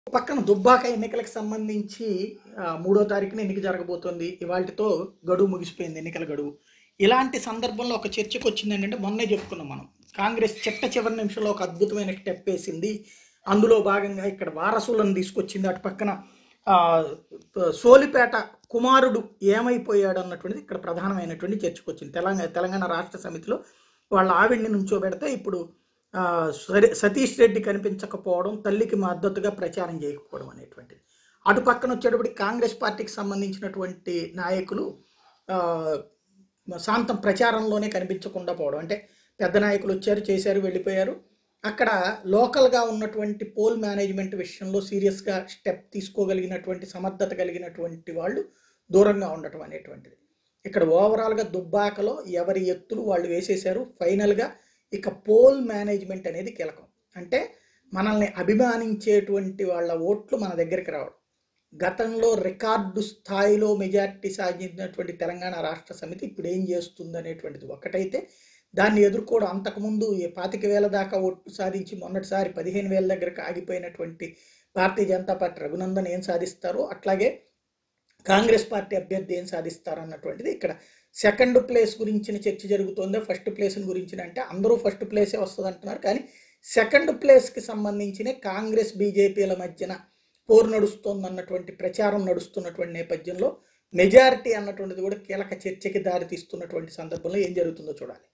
పక్కన దుబ్బాక ఎన్నికలకు సంబంధించి ఆ, మూడో తారీఖున ఎన్నిక జరగబోతోంది ఇవాళతో గడువు ముగిసిపోయింది ఎన్నికల గడువు ఇలాంటి సందర్భంలో ఒక చర్చకు వచ్చింది ఏంటంటే మొన్నే చెప్పుకున్నాం మనం కాంగ్రెస్ చిట్ట చివరి నిమిషంలో ఒక అద్భుతమైన స్టెప్ వేసింది అందులో భాగంగా ఇక్కడ వారసులను తీసుకొచ్చింది అటు పక్కన ఆ, సోలిపేట కుమారుడు ఏమైపోయాడు అన్నటువంటిది ఇక్కడ ప్రధానమైనటువంటి చర్చకు వచ్చింది తెలంగాణ తెలంగాణ రాష్ట్ర సమితిలో వాళ్ళ ఆవిడ్ని నుంచోబెడితే ఇప్పుడు ఆ, సరే- సతీష్ రెడ్డి కనిపించకపోవడం తల్లికి మద్దతుగా ప్రచారం చేయకపోవడం అనేటువంటిది అటు పక్కన వచ్చేటప్పటికి కాంగ్రెస్ పార్టీకి సంబంధించినటువంటి నాయకులు ఆ, శాంతం ప్రచారంలోనే కనిపించకుండా పోవడం అంటే పెద్ద నాయకులు వచ్చారు చేశారు వెళ్ళిపోయారు అక్కడ లోకల్గా ఉన్నటువంటి పోల్ మేనేజ్మెంట్ విషయంలో సీరియస్గా స్టెప్ తీసుకోగలిగినటువంటి సమర్థత కలిగినటువంటి వాళ్ళు దూరంగా ఉండటం అనేటువంటిది ఇక్కడ ఓవరాల్గా దుబ్బాకలో ఎవరి ఎత్తులు వాళ్ళు వేసేశారు ఫైనల్గా ఇక పోల్ మేనేజ్మెంట్ అనేది కీలకం అంటే మనల్ని అభిమానించేటువంటి వాళ్ళ ఓట్లు మన దగ్గరికి రావడం గతంలో రికార్డు స్థాయిలో మెజార్టీ సాధించినటువంటి తెలంగాణ రాష్ట్ర సమితి ఇప్పుడు ఏం చేస్తుంది అనేటువంటిది ఒకటైతే దాన్ని ఎదుర్కోవడం అంతకుముందు ఈ పాతిక వేల దాకా ఓట్లు సాధించి మొన్నటిసారి పదిహేను వేల దగ్గరకు ఆగిపోయినటువంటి భారతీయ జనతా పార్టీ రఘునందన్ ఏం సాధిస్తారో అట్లాగే కాంగ్రెస్ పార్టీ అభ్యర్థి ఏం సాధిస్తారు అన్నటువంటిది ఇక్కడ సెకండ్ ప్లేస్ గురించిన చర్చ జరుగుతుందో ఫస్ట్ ప్లేస్ గురించిన అంటే అందరూ ఫస్ట్ ప్లేసే వస్తుంది అంటున్నారు కానీ సెకండ్ ప్లేస్కి సంబంధించిన కాంగ్రెస్ బీజేపీల మధ్యన పోరు నడుస్తోంది అన్నటువంటి ప్రచారం నడుస్తున్నటువంటి నేపథ్యంలో మెజారిటీ అన్నటువంటిది కూడా కీలక చర్చకి దారి తీస్తున్నటువంటి సందర్భంలో ఏం జరుగుతుందో చూడాలి